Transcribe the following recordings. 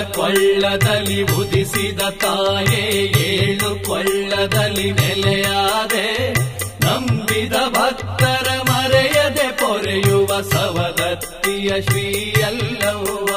ಕೊಳ್ಳದಲ್ಲಿ ಉದಿಸಿದ ತಾಯೇ ಏಳು ಕೊಳ್ಳದಲ್ಲಿ ನೆಲೆಯಾದೆ ನಂಬಿದ ಭಕ್ತರ ಮರೆಯದೆ ಪೊರೆಯುವ ಸವದತ್ತಿಯ ಶ್ರೀಯಲ್ಲವ್ವ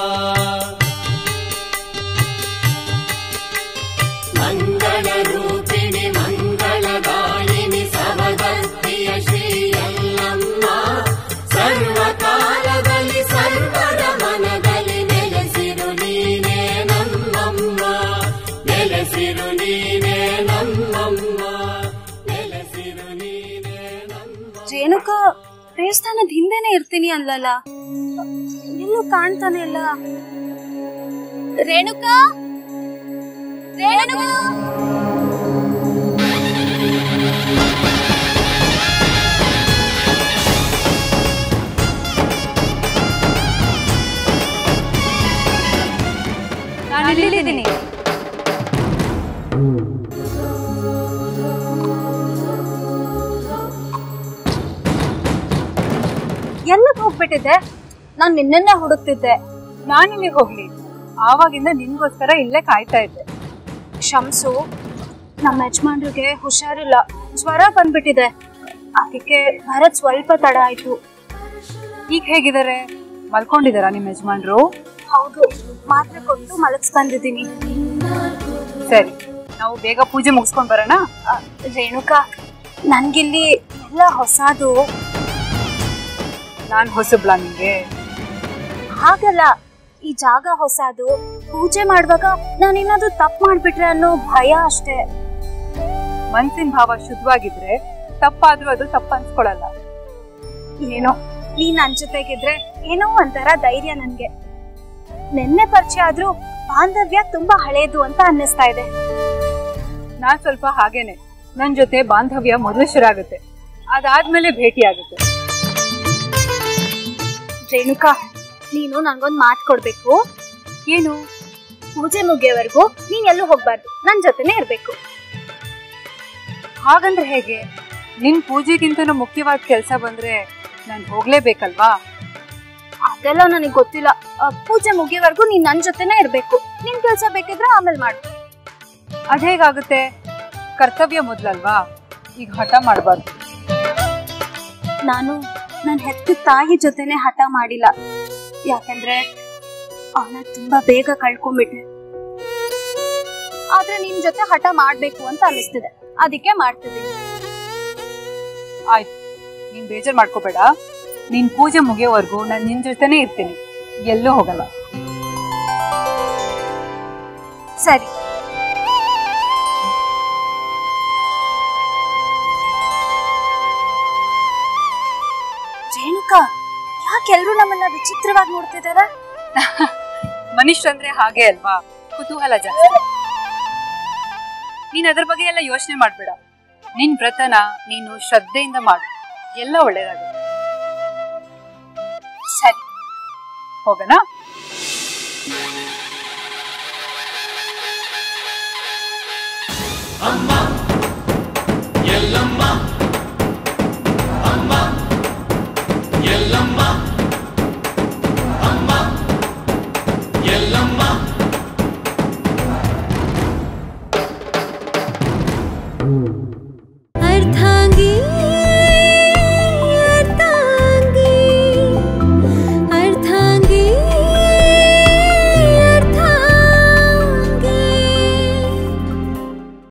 मङ्गलरूपिणि मङ्गलदायिनि सवदत्तिय श्रीयल्लम्म सर्वकालದಲ್ಲಿ ಸರ್ವರ ಮನದಲ್ಲಿ ನೆಲೆಸಿರು ನೀನೇ ನಮ್ಮಮ್ಮ ನೆಲೆಸಿರು ನೀನೇ ನಮ್ಮಮ್ಮ ನೆಲೆಸಿರು ನೀನೇ ನಮ್ಮ ರೇಣುಕಾ ದೇವಸ್ಥಾನದ ಹಿಂದೆನೆ ಇರ್ತೀನಿ ಅನ್ಲಲ್ಲ ಎಲ್ಲೂ ಕಾಣ್ತಾನೆ ಇಲ್ಲ ರೇಣುಕಾ ರೇಣುಕಾ ನಾನು ಇಲ್ಲಿದ್ದೀನಿ ಎಲ್ಲಿಗೆ ಹೋಗ್ಬಿಟ್ಟಿದ್ದೆ ನಾನು ನಿನ್ನನ್ನೇ ಹುಡುಕ್ತಿದ್ದೆ ನಾನು ಇಲ್ಲಿಗೆ ಹೋಗ್ಲಿ ಆವಾಗಿಂದ ನಿನ್ಗೋಸ್ಕರ ಇಲ್ಲೇ ಕಾಯ್ತಾ ಇದ್ದೆ ಶಂಸು ನಮ್ಮ ಯಜಮಾನ್ರಿಗೆ ಹುಷಾರಿಲ್ಲ ಜ್ವರ ಬಂದ್ಬಿಟ್ಟಿದೆ ಅದಕ್ಕೆ ಬರದ್ ಸ್ವಲ್ಪ ತಡ ಆಯ್ತು ಈಗ ಹೇಗಿದ್ದಾರೆ ಮಲ್ಕೊಂಡಿದಾರಾ ನಿಮ್ಮ ಯಜಮಾನ್ರು ಹೌದು ಮಾತ್ರೆ ಕೊಟ್ಟು ಮಲಗಿಸ್ಕೊಂಡಿದ್ದೀನಿ ಸರಿ ನಾವು ಬೇಗ ಪೂಜೆ ಮುಗಿಸ್ಕೊಂಡ್ ಬರೋಣ ಅ, ರೇಣುಕಾ ನನ್ಗಿಲ್ಲಿ ಎಲ್ಲ ಹೊಸದು ನಾನ್ ಹೊಸಬ್ಲಾ ನಿಂಗೆ ಹಾಗಲ್ಲ ಈ ಜಾಗ ಹೊಸದು ಪೂಜೆ ಮಾಡುವಾಗ ನಾನೇನಾದ್ರೂ ತಪ್ಪು ಮಾಡ್ಬಿಟ್ರೆ ಅನ್ನೋ ಭಯ ಅಷ್ಟೇ ಮನ್ಸಿನ ಭಾವ ಶುದ್ಧವಾಗಿದ್ರೆ ತಪ್ಪಾದ್ರೂ ಅದು ತಪ್ಪ ಅನ್ಸ್ಕೊಳಲ್ಲ ಏನೋ ನೀನ್ ನನ್ ಜೊತೆಗಿದ್ರೆ ಏನೋ ಒಂಥರ ಧೈರ್ಯ ನನ್ಗೆ ನಿನ್ನೆ ಪರಿಚಯ ಆದ್ರೂ ಬಾಂಧವ್ಯ ತುಂಬಾ ಹಳೇದು ಅಂತ ಅನ್ನಿಸ್ತಾ ಇದೆ ನಾನ್ ಸ್ವಲ್ಪ ಹಾಗೇನೆ ನನ್ ಜೊತೆ ಬಾಂಧವ್ಯ ಮೊದಲು ಶುರುವಾಗುತ್ತೆ ಅದಾದ್ಮೇಲೆ ಭೇಟಿ ಆಗುತ್ತೆ ರೇಣುಕಾ ನೀನು ನನ್ಗೊಂದ್ ಮಾತ್ ಕೊಡ್ಬೇಕು ಏನು ಪೂಜೆ ಮುಗಿಯೋವರೆಗೂ ನೀನ್ ಎಲ್ಲೂ ಹೋಗ್ಬಾರ್ದು ನನ್ ಜೊತೆನೆ ಇರ್ಬೇಕು ಹಾಗಂದ್ರೆ ಹೇಗೆ ನಿನ್ ಪೂಜೆಗಿಂತನೂ ಮುಖ್ಯವಾದ ಕೆಲಸ ಬಂದ್ರೆ ನಾನ್ ಹೋಗ್ಲೇಬೇಕಲ್ವಾ ಅದೆಲ್ಲ ನನಗೆ ಗೊತ್ತಿಲ್ಲ ಆ, ಪೂಜೆ ಮುಗಿಯೋವರೆಗೂ ನೀನ್ ನನ್ ಜೊತೆನೆ ಇರ್ಬೇಕು ನಿನ್ ಕೆಲ್ಸ ಬೇಕಿದ್ರೆ ಆಮೇಲೆ ಮಾಡು ಅದೇಗಾಗುತ್ತೆ ಕರ್ತವ್ಯ ಮೊದ್ಲಲ್ವಾ ಈಗ ಹಠ ಮಾಡಬಾರ್ದು ನಾನು ನನ್ ಹೆತ್ತ ತಾಯಿ ಜೊತೆನೆ ಹಠ ಮಾಡಿಲ್ಲ ಯಾಕಂದ್ರೆ ಅವನ ತುಂಬಾ ಬೇಗ ಕಳ್ಕೊಂಡ್ಬಿಟ್ಟೆ ಆದ್ರೆ ನಿನ್ ಜೊತೆ ಹಠ ಮಾಡ್ಬೇಕು ಅಂತ ಅನಿಸ್ತಿದೆ ಅದಕ್ಕೆ ಮಾಡ್ತಿದ್ದೀನಿ ಆಯ್ತು ನೀನ್ ಬೇಜಾರ್ ಮಾಡ್ಕೋಬೇಡ ನಿನ್ ಪೂಜೆ ಮುಗಿಯೋವರೆಗೂ ನಾನು ನಿನ್ ಜೊತೆನೇ ಇರ್ತೀನಿ ಎಲ್ಲೂ ಹೋಗಲ್ಲ ಸರಿ ರೇಣುಕಾ ಯಾಕೆಲ್ರು ನಮ್ಮನ್ನ ವಿಚಿತ್ರವಾಗಿ ನೋಡ್ತಿದಾರ ಮನುಷ್ಯರಂದ್ರೆ ಹಾಗೆ ಅಲ್ವಾ ಕುತೂಹಲ ಜಾಸ್ತಿ ನೀನ್ ಅದ್ರ ಬಗ್ಗೆ ಎಲ್ಲ ಯೋಚನೆ ಮಾಡ್ಬೇಡ ನಿನ್ ವ್ರತನ ನೀನು ಶ್ರದ್ಧೆಯಿಂದ ಮಾಡು ಎಲ್ಲ ಒಳ್ಳೇದಾಗುತ್ತೆ ಸರಿ ಹೋಗೋಣ ಎಲ್ಲಮ್ಮ ಅಮ್ಮ ಎಲ್ಲಮ್ಮ ಅಮ್ಮ ಎಲ್ಲಮ್ಮ अर्धा